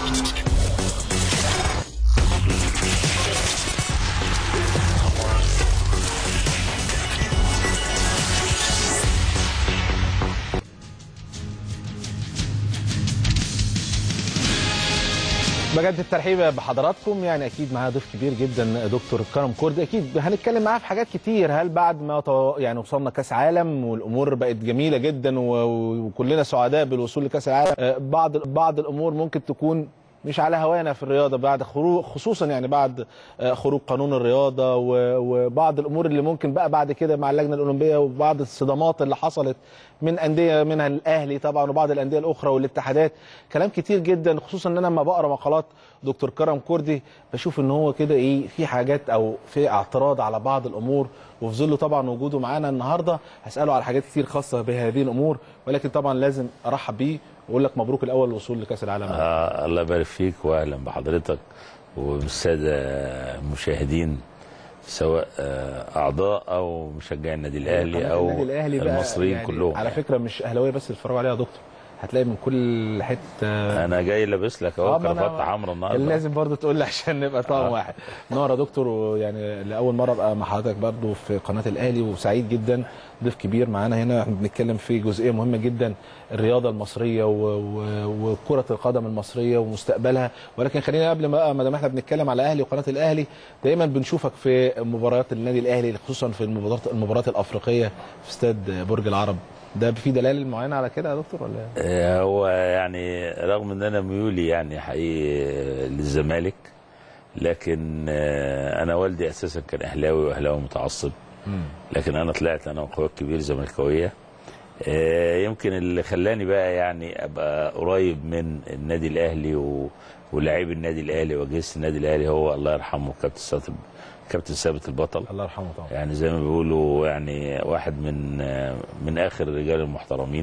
بجد الترحيب بحضراتكم يعني اكيد معايا ضيف كبير جدا دكتور كرم كرد اكيد هنتكلم معاه في حاجات كتير هل بعد ما تو- يعني وصلنا كاس عالم والامور بقت جميله جدا و- وكلنا سعداء بالوصول لكاس العالم آه، بعض بعض الامور ممكن تكون مش على هوانا في الرياضه بعد خروج خصوصا يعني بعد آه، خروج قانون الرياضه و- وبعض الامور اللي ممكن بقى بعد كده مع اللجنه الاولمبيه وبعض الصدمات اللي حصلت من انديه منها الاهلي طبعا وبعض الانديه الاخرى والاتحادات كلام كتير جدا خصوصا ان انا لما بقرا مقالات دكتور كرم كردي بشوف ان هو كده ايه في حاجات او في اعتراض على بعض الامور وفي ظل طبعا وجوده معانا النهارده هساله على حاجات كتير خاصه بهذه الامور ولكن طبعا لازم ارحب بيه واقول لك مبروك الاول الوصول لكاس العالم آه الله يبارك فيك واهلا بحضرتك وبالساده المشاهدين سواء آه، اعضاء او مشجعي النادي الاهلي او النادي الاهلي بقى المصريين يعني كلهم على فكره مش اهلاويه بس اللي اتفرجوا عليها يا دكتور هتلاقي من كل حته انا جاي لابس لك آه، اهو ما أنا- كرافته حمراء النهارده لازم برضه تقول لي عشان نبقى طاقم واحد نور يا دكتور ويعني لاول مره ابقى مع حضرتك برضه في قناه الاهلي وسعيد جدا ضيف كبير معانا هنا احنا بنتكلم في جزئيه مهمه جدا الرياضه المصريه و- و- وكره القدم المصريه ومستقبلها ولكن خلينا قبل ما ما دام احنا بنتكلم على الاهلي وقناه الاهلي دايما بنشوفك في مباريات النادي الاهلي خصوصا في المباريات المباريات الافريقيه في استاد برج العرب ده في دلائل معينه على كده يا دكتور ولا إيه؟ آه، هو يعني رغم ان انا ميولي يعني حقيقي للزمالك لكن آه، انا والدي اساسا كان اهلاوي واهلاوي متعصب لكن انا طلعت انا واخويا الكبير زملكاويه آه، يمكن اللي خلاني بقى يعني ابقى قريب من النادي الاهلي و- ولاعيب النادي الاهلي واجهزه النادي الاهلي هو الله يرحمه كابتن ثابت كابتن ثابت البطل الله يرحمه طبعا يعني زي ما بيقولوا يعني واحد من من اخر الرجال المحترمين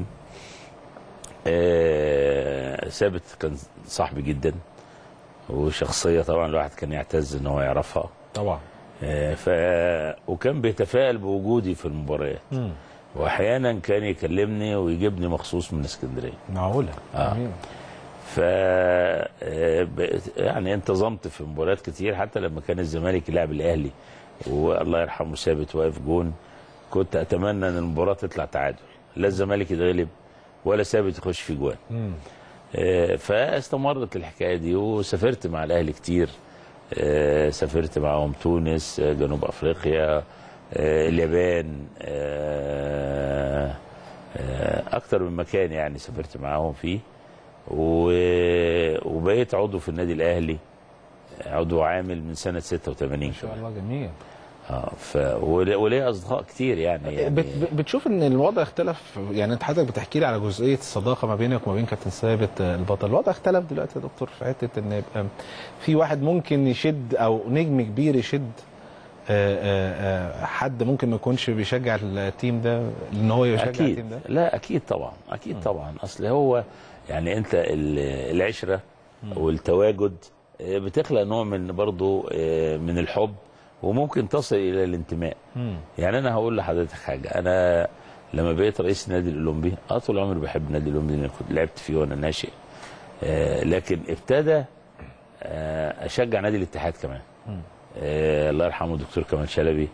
آه، ثابت كان صاحبي جدا وشخصيه طبعا الواحد كان يعتز ان هو يعرفها طبعا آه، ف وكان بيتفائل بوجودي في المباريات واحيانا كان يكلمني ويجيبني مخصوص من اسكندريه معقوله آه. جميل. ف آه، بقيت- يعني انتظمت في مباريات كتير حتى لما كان الزمالك يلعب الاهلي والله يرحمه ثابت واقف جون كنت اتمنى ان المباراه تطلع تعادل لا الزمالك يتغلب ولا ثابت يخش في جوان مم. آه، فاستمرت الحكايه دي وسافرت مع الاهلي كتير آه، سافرت معاهم تونس آه، جنوب افريقيا آه، اليابان آه، آه، اكتر من مكان يعني سافرت معاهم فيه و- وبقيت عضو في النادي الاهلي عضو عامل من سنه 86 ما شاء الله جميل اه ف ول- وليا اصدقاء كتير يعني, يعني بت بتشوف ان الوضع اختلف يعني انت حضرتك بتحكي لي على جزئيه الصداقه ما بينك وما بين كابتن ثابت آه، البطل الوضع اختلف دلوقتي يا دكتور في حته ان يبقى في واحد ممكن يشد او نجم كبير يشد آه، آه، آه، حد ممكن ما يكونش بيشجع التيم ده ان هو يشجع اكيد التيم ده لا اكيد طبعا اكيد طبعا اصل هو يعني انت ال- العشره والتواجد آه، بتخلق نوع من برضو آه، من الحب وممكن تصل الى الانتماء مم. يعني انا هقول لحضرتك حاجه انا لما بقيت رئيس النادي الاولمبي اه طول عمري بحب النادي الاولمبي لان كنت لعبت فيه وانا ناشئ آه لكن ابتدى آه اشجع نادي الاتحاد كمان آه الله يرحمه الدكتور كمال شلبي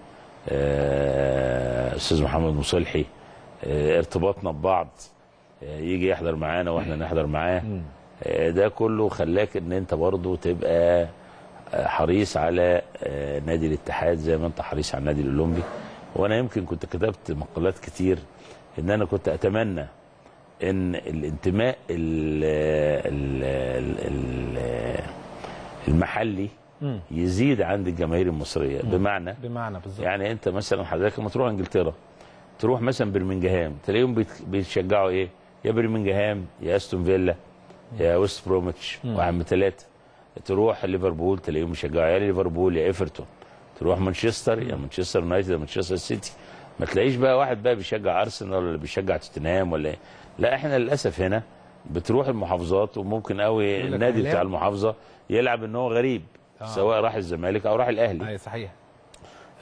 آه استاذ محمد مصلحي آه ارتباطنا ببعض آه يجي يحضر معانا واحنا نحضر معاه آه ده كله خلاك ان انت برضه تبقى آه، حريص على آه، نادي الاتحاد زي ما انت حريص على النادي الاولمبي وانا يمكن كنت كتبت مقالات كتير ان انا كنت اتمنى ان الانتماء ال ال ال المحلي مم. يزيد عند الجماهير المصريه بمعنى بمعنى بالظبط يعني انت مثلا حضرتك لما تروح انجلترا تروح مثلا برمنجهام تلاقيهم بيت- بيتشجعوا ايه يا برمنجهام يا استون فيلا يا ويست بروميتش واحد من ثلاثه تروح ليفربول تلاقيهم بيشجعوا يا ليفربول يا ايفرتون تروح مانشستر يا مانشستر يونايتد يا مانشستر سيتي ما تلاقيش بقى واحد بقى بيشجع ارسنال ولا بيشجع توتنهام ولا ايه لا احنا للاسف هنا بتروح المحافظات وممكن قوي يقول لك النادي بتاع أهلاوي. المحافظه يلعب ان هو غريب آه. سواء راح الزمالك او راح الاهلي اي صحيح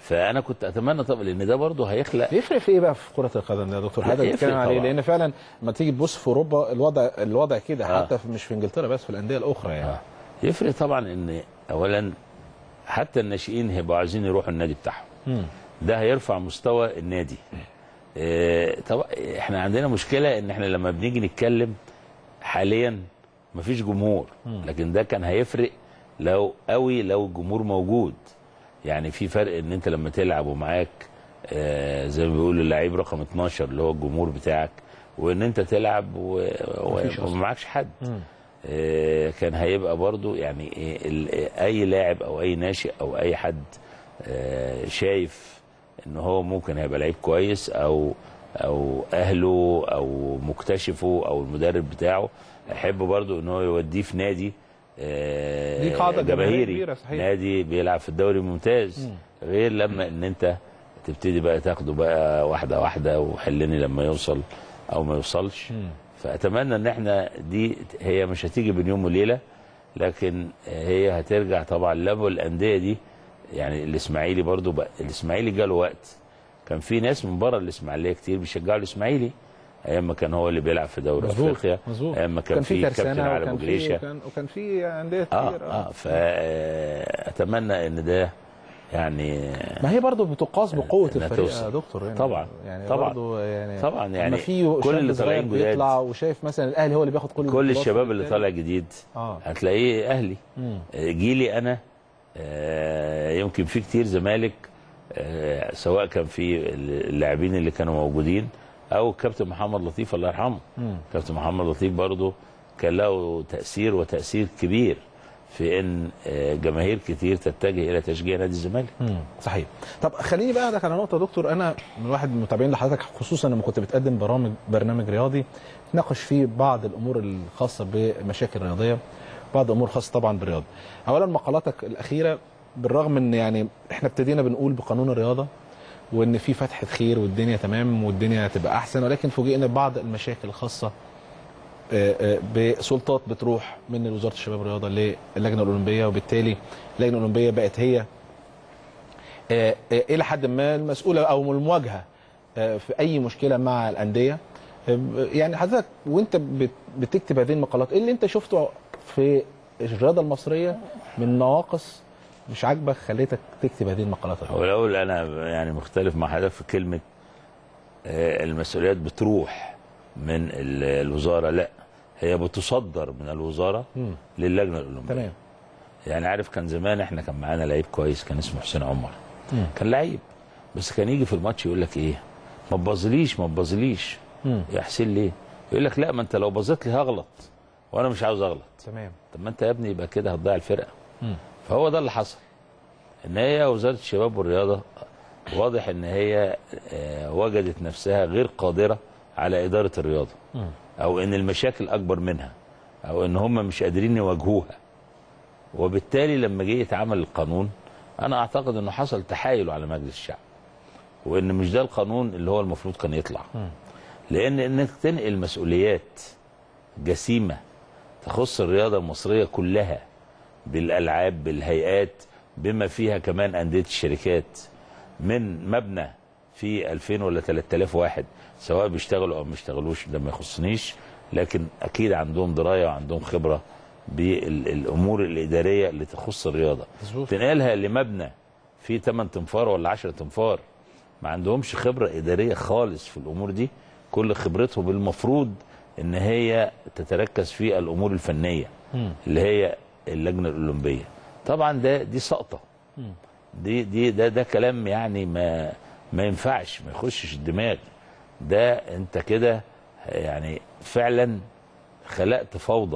فانا كنت اتمنى طبعا لان ده برضه هيخلق يفرق في ايه بقى في كره القدم ده يا دكتور لا، حضرتك يفرق بتتكلم عليه طبعا. لان فعلا لما تيجي تبص في اوروبا الوضع الوضع كده آه. حتى في مش في انجلترا بس في الانديه الاخرى يعني آه. يفرق طبعا ان اولا حتى الناشئين هيبقوا عايزين يروحوا النادي بتاعهم مم. ده هيرفع مستوى النادي آه، طبعا احنا عندنا مشكله ان احنا لما بنيجي نتكلم حاليا مفيش جمهور لكن ده كان هيفرق لو قوي لو الجمهور موجود يعني في فرق ان انت لما تلعب ومعاك آه، زي ما بيقولوا اللعيب رقم 12 اللي هو الجمهور بتاعك وان انت تلعب و- و- مفيش أصلاً. ومعكش حد مم. آه، كان هيبقى برضو يعني إيه ال- اي لاعب او اي ناشئ او اي حد آه، شايف ان هو ممكن هيبقى لعيب كويس او او اهله او مكتشفه او المدرب بتاعه يحب برضو ان هو يوديه في نادي آه، دي قاعدة جماهيرية جماهيري كبيرة، صحيح. نادي بيلعب في الدوري الممتاز غير لما ان انت تبتدي بقى تاخده بقى واحده واحده وحلني لما يوصل او ما يوصلش فاتمنى ان احنا دي هي مش هتيجي بين يوم وليله لكن هي هترجع طبعا لابو الانديه دي يعني الاسماعيلي برضو بقى الاسماعيلي جاله وقت كان في ناس من بره الاسماعيليه كتير بيشجعوا الاسماعيلي ايام ما كان هو اللي بيلعب في دوري مظبوط افريقيا مظبوط ايام ما كان, في كابتن ترسانة علي وكان ابو في جريشه وكان, وكان في انديه اه كتير اه فاتمنى ان ده يعني ما هي برضه بتقاس بقوه إنها الفريق توصل. يا دكتور يعني طبعا، يعني طبعا. برضه يعني طبعا لما يعني في كل شاب اللي صغير طالعين جداد بيطلع وشايف مثلا الاهلي هو اللي بياخد كل كل البطولات الشباب اللي وبالتالي- طالع جديد اه هتلاقيه اهلي مم. آه، جيلي انا آه، يمكن في كتير زمالك آه، سواء كان في اللاعبين اللي كانوا موجودين او الكابتن محمد لطيف الله يرحمه مم. كابتن محمد لطيف برضه كان له تاثير وتاثير كبير في ان آه، جماهير كتير تتجه الى تشجيع نادي الزمالك مم. صحيح طب خليني بقى اخدك على نقطه يا دكتور انا من واحد من المتابعين لحضرتك خصوصا لما كنت بتقدم برامج برنامج رياضي تناقش فيه بعض الامور الخاصه بمشاكل رياضيه بعض الامور خاصه طبعا بالرياضه اولا مقالاتك الاخيره بالرغم ان يعني احنا ابتدينا بنقول بقانون الرياضه وان في فتحه خير والدنيا تمام والدنيا هتبقى احسن ولكن فوجئنا ببعض المشاكل الخاصه آه، آه، بسلطات بتروح من وزاره الشباب والرياضه للجنه الاولمبيه وبالتالي اللجنه الاولمبيه بقت هي آه، آه، الى حد ما المسؤوله او المواجهه آه، في اي مشكله مع الانديه آه، يعني حضرتك وانت بت- بتكتب هذه المقالات ايه اللي انت شفته في الرياضه المصريه من نواقص مش عاجبك خليتك تكتب هذه المقالات هو الاول انا يعني مختلف مع حضرتك في كلمه آه، المسؤوليات بتروح من ال- الوزاره لا هي بتصدر من الوزاره مم. للجنه الاولمبيه تمام يعني عارف كان زمان احنا كان معانا لعيب كويس كان اسمه حسين عمر مم. كان لعيب بس كان يجي في الماتش يقول لك ايه ما تبازليش ما تبازليش مم. يا حسين ليه يقول لك لا ما انت لو بازت لي هغلط وانا مش عاوز اغلط تمام طب ما انت يا ابني يبقى كده هتضيع الفرقه مم. فهو ده اللي حصل ان هي وزاره الشباب والرياضه واضح ان هي آه، وجدت نفسها غير قادره على اداره الرياضه مم. او ان المشاكل اكبر منها او ان هم مش قادرين يواجهوها وبالتالي لما جه يتعمل القانون انا اعتقد انه حصل تحايل على مجلس الشعب وان مش ده القانون اللي هو المفروض كان يطلع مم. لان انك تنقل مسؤوليات جسيمه تخص الرياضه المصريه كلها بالالعاب بالهيئات بما فيها كمان انديه الشركات من مبنى في 2000 ولا 3000 واحد سواء بيشتغلوا او ما بيشتغلوش ده ما يخصنيش لكن اكيد عندهم درايه وعندهم خبره بالامور الاداريه اللي تخص الرياضه مظبوط. تنقلها لمبنى فيه 8 تنفار ولا 10 تنفار ما عندهمش خبره اداريه خالص في الامور دي كل خبرتهم المفروض ان هي تتركز في الامور الفنيه مم. اللي هي اللجنه الاولمبيه طبعا ده دي سقطه مم. دي دي ده ده كلام يعني ما ما ينفعش ما يخشش الدماغ ده انت كده يعني فعلا خلقت فوضى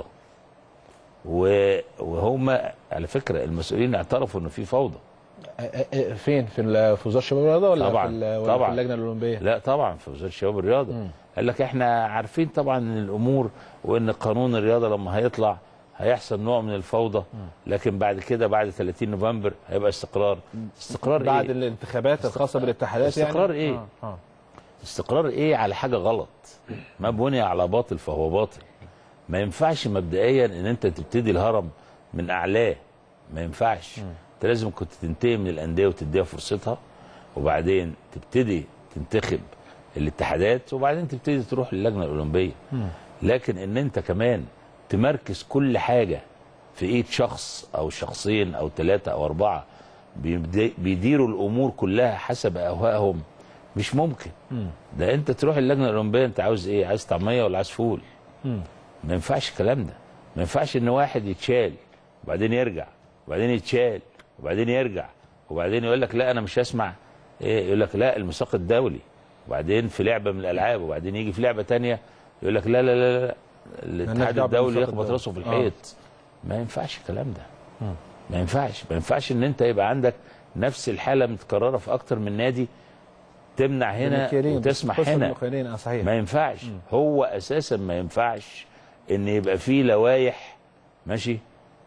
و- وهم على فكره المسؤولين اعترفوا انه في فوضى آه، آه، آه، فين في ال- في وزاره الشباب والرياضه ولا طبعاً، في ال- ولا طبعاً. في اللجنه الاولمبيه لا طبعا في وزاره الشباب والرياضه مم. قال لك احنا عارفين طبعا ان الامور وان قانون الرياضه لما هيطلع هيحصل نوع من الفوضى لكن بعد كده بعد 30 نوفمبر هيبقى استقرار استقرار بعد ايه الانتخابات الخاصه بالاتحادات يعني استقرار إيه؟ آه. آه. استقرار ايه على حاجه غلط ما بني على باطل فهو باطل ما ينفعش مبدئيا ان انت تبتدي الهرم من اعلاه ما ينفعش انت لازم كنت تنتهي من الانديه وتديها فرصتها وبعدين تبتدي تنتخب الاتحادات وبعدين تبتدي تروح للجنه الاولمبيه لكن ان انت كمان تمركز كل حاجه في ايد شخص او شخصين او ثلاثه او اربعه بيبدي- بيديروا الامور كلها حسب اهوائهم مش ممكن ده انت تروح اللجنه الاولمبيه انت عاوز ايه عايز طعميه ولا عايز فول ما ينفعش الكلام ده ما ينفعش ان واحد يتشال وبعدين يرجع وبعدين يتشال وبعدين يرجع وبعدين يقول لك لا انا مش هسمع ايه يقول لك لا الميثاق الدولي وبعدين في لعبه من الالعاب وبعدين يجي في لعبه تانية يقول لك لا لا لا, لا. الاتحاد دعوة الدولي بالميثاق يخبط الدولي. راسه في آه. الحيط ما ينفعش الكلام ده ما ينفعش ما ينفعش ان انت يبقى عندك نفس الحاله متكرره في اكتر من نادي تمنع هنا المكيالين، وتسمح قصة هنا المكيالين، اه صحيح ما ينفعش هو اساسا ما ينفعش ان يبقى فيه لوائح ماشي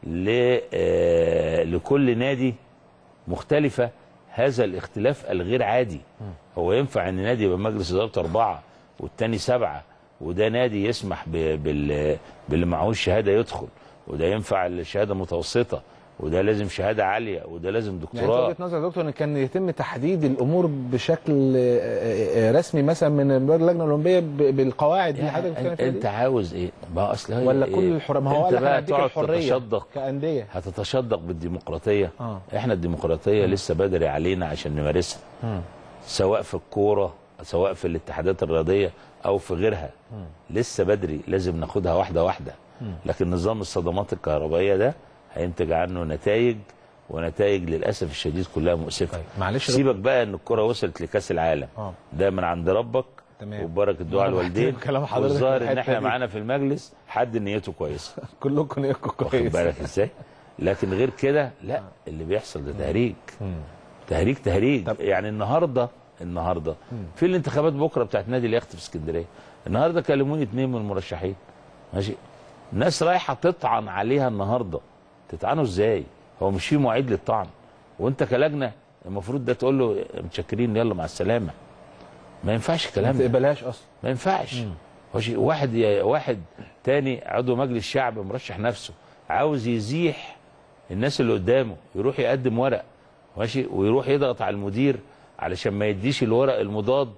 ل آه لكل نادي مختلفه هذا الاختلاف الغير عادي هو ينفع ان نادي يبقى مجلس ادارته اربعه والتاني سبعه وده نادي يسمح ب- بال باللي معهوش شهاده يدخل وده ينفع الشهاده متوسطه وده لازم شهاده عاليه وده لازم يعني انت دكتوراه وجهه نظر يا دكتور ان كان يتم تحديد الامور بشكل آه، آه، رسمي مثلا من اللجنه الاولمبيه ب- بالقواعد اللي حضرتك بتتكلم يعني فيها انت دي؟ عاوز ايه؟ ما اصل هي ولا إيه؟ كل الحريه ما هو انت قال لك بقى انا هديك تقعد الحريه تتشدق كانديه هتتشدق بالديمقراطيه آه. احنا الديمقراطيه لسه بدري علينا عشان نمارسها سواء في الكوره سواء في الاتحادات الرياضيه او في غيرها لسه بدري لازم ناخدها واحده واحده لكن نظام الصدمات الكهربائيه ده هينتج عنه نتائج ونتائج للاسف الشديد كلها مؤسفه طيب، معلش يا سيبك بقى ان الكره وصلت لكاس العالم آه. ده من عند ربك تمام. وبركه دعاء أنا الوالدين بحترم كلام حضرتك في والظاهر ان الحتة احنا دي. معانا في المجلس حد نيته كويسه كلكم نيتكم واخد كويس بالك ازاي لكن غير كده لا اللي بيحصل ده تهريج تهريج تهريج طب- يعني النهارده النهارده في الانتخابات بكره بتاعت نادي اليخت في اسكندريه النهارده كلموني اتنين من المرشحين ماشي ناس رايحه تطعن عليها النهارده تطعنه ازاي هو مش في مواعيد للطعن وانت كلجنه المفروض ده تقول له متشكرين يلا مع السلامه ما ينفعش ما الكلام ده تقبلهاش اصلا ما ينفعش هو شيء واحد ي- واحد تاني عضو مجلس شعب مرشح نفسه عاوز يزيح الناس اللي قدامه يروح يقدم ورق ماشي ويروح يضغط على المدير علشان ما يديش الورق المضاد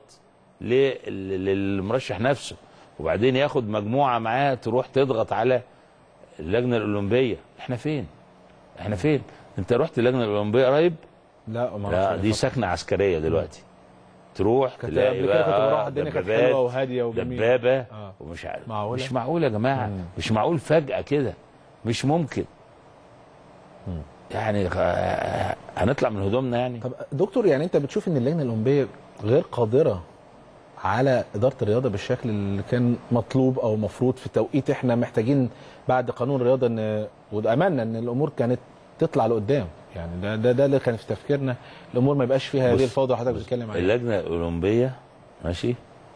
لل- للمرشح نفسه وبعدين ياخد مجموعه معاه تروح تضغط على اللجنه الاولمبيه احنا فين احنا فين انت رحت اللجنه الاولمبيه قريب لا ما لا أعرفش دي سكنه عسكريه دلوقتي تروح كانت تلاقي قبل كده كنت بقى بروح الدنيا كانت دبابات، حلوه وهاديه وجميله دبابه آه. ومش عارف معقولة؟ مش معقول يا جماعه مش معقول فجاه كده مش ممكن يعني آه، هنطلع من هدومنا يعني طب دكتور يعني انت بتشوف ان اللجنه الاولمبيه غير قادره على اداره الرياضه بالشكل اللي كان مطلوب او مفروض في توقيت احنا محتاجين بعد قانون الرياضه ان واملنا ان الامور كانت تطلع لقدام يعني ده ده ده اللي كان في تفكيرنا الامور ما يبقاش فيها هذه بص- الفوضى اللي حضرتك بتتكلم عليها اللجنه الاولمبيه ماشي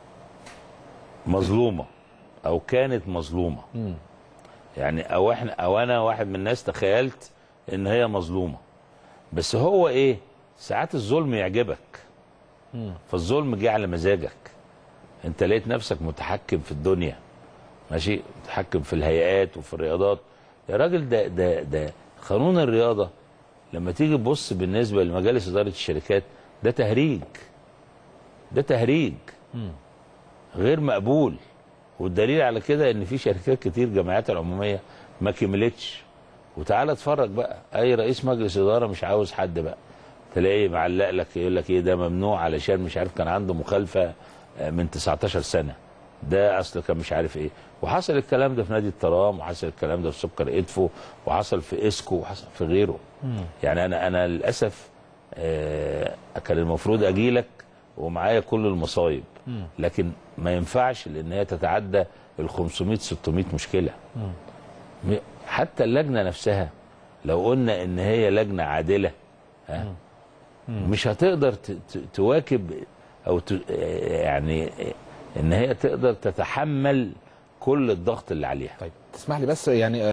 مظلومه او كانت مظلومه مم. يعني او احنا او انا واحد من الناس تخيلت ان هي مظلومه بس هو ايه ساعات الظلم يعجبك مم. فالظلم جه على مزاجك انت لقيت نفسك متحكم في الدنيا ماشي متحكم في الهيئات وفي الرياضات يا راجل ده ده ده قانون الرياضه لما تيجي تبص بالنسبه لمجالس اداره الشركات ده تهريج ده تهريج مم. غير مقبول والدليل على كده ان في شركات كتير جمعيات العموميه ما كملتش وتعالى اتفرج بقى اي رئيس مجلس اداره مش عاوز حد بقى تلاقيه معلق لك يقول لك ايه ده ممنوع علشان مش عارف كان عنده مخالفه آه، من 19 سنه ده اصل كان مش عارف ايه وحصل الكلام ده في نادي الترام وحصل الكلام ده في سكر ادفو وحصل في اسكو وحصل في غيره يعني انا انا للاسف آه، كان المفروض اجي لك ومعايا كل المصايب لكن ما ينفعش لان هي تتعدى ال 500 600 مشكله م- حتى اللجنه نفسها لو قلنا ان هي لجنه عادله ها مش هتقدر ت- ت- تواكب او ت- يعني ان هي تقدر تتحمل كل الضغط اللي عليها طيب تسمح لي بس يعني